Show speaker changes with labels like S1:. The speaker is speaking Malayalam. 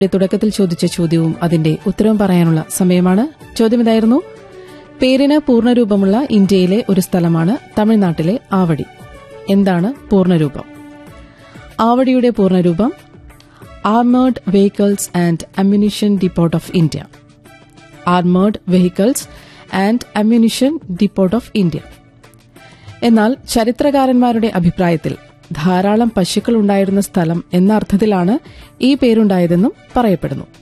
S1: തുടക്കത്തിൽ ചോദിച്ച ചോദ്യവും അതിന്റെ ഉത്തരവും പറയാനുള്ള സമയമാണ് ചോദ്യം ഇതായിരുന്നു പേരിന് പൂർണ്ണരൂപമുള്ള ഇന്ത്യയിലെ ഒരു സ്ഥലമാണ് തമിഴ്നാട്ടിലെ ആവടി എന്താണ് പൂർണ്ണരൂപം ആവടിയുടെ പൂർണ്ണരൂപം armoured vehicles and ammunition depot of India armoured vehicles and ammunition depot of India എന്നാൽ ചരിത്രകാരന്മാരുടെ അഭിപ്രായത്തിൽ ധാരാളം പശുക്കൾ ഉണ്ടായിരുന്ന സ്ഥലം എന്ന അർത്ഥത്തിലാണ് ഈ പേരുണ്ടായതെന്നും പറയപ്പെടുന്നു